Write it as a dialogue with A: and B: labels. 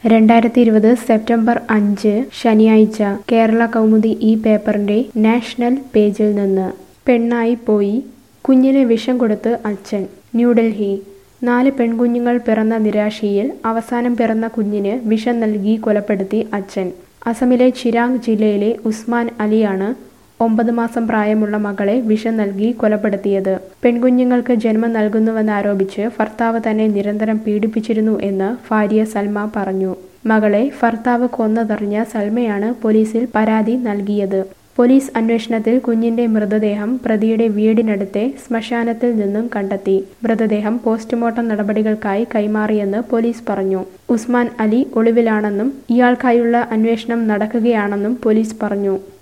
A: രണ്ടായിരത്തി ഇരുപത് സെപ്റ്റംബർ അഞ്ച് ശനിയാഴ്ച കേരള കൗമുദി ഈ പേപ്പറിന്റെ നാഷണൽ പേജിൽ നിന്ന് പെണ്ണായി പോയി കുഞ്ഞിന് വിഷം കൊടുത്ത് അച്ഛൻ ന്യൂഡൽഹി നാല് പെൺകുഞ്ഞുങ്ങൾ പിറന്ന നിരാശയിൽ അവസാനം പിറന്ന കുഞ്ഞിന് വിഷം നൽകി കൊലപ്പെടുത്തി അച്ഛൻ അസമിലെ ചിരാങ് ജില്ലയിലെ ഉസ്മാൻ അലിയാണ് ഒമ്പത് മാസം പ്രായമുള്ള മകളെ വിഷം നൽകി കൊലപ്പെടുത്തിയത് പെൺകുഞ്ഞുങ്ങൾക്ക് ജന്മം നൽകുന്നുവെന്നാരോപിച്ച് ഭർത്താവ് തന്നെ നിരന്തരം പീഡിപ്പിച്ചിരുന്നു എന്ന് ഭാര്യ സൽമ പറഞ്ഞു മകളെ ഭർത്താവ് കൊന്നതറിഞ്ഞ സൽമയാണ് പോലീസിൽ പരാതി നൽകിയത് പോലീസ് അന്വേഷണത്തിൽ കുഞ്ഞിന്റെ മൃതദേഹം പ്രതിയുടെ വീടിനടുത്തെ ശ്മശാനത്തിൽ നിന്നും കണ്ടെത്തി മൃതദേഹം പോസ്റ്റ്മോർട്ടം നടപടികൾക്കായി കൈമാറിയെന്ന് പോലീസ് പറഞ്ഞു ഉസ്മാൻ അലി ഒളിവിലാണെന്നും ഇയാൾക്കായുള്ള അന്വേഷണം നടക്കുകയാണെന്നും പോലീസ് പറഞ്ഞു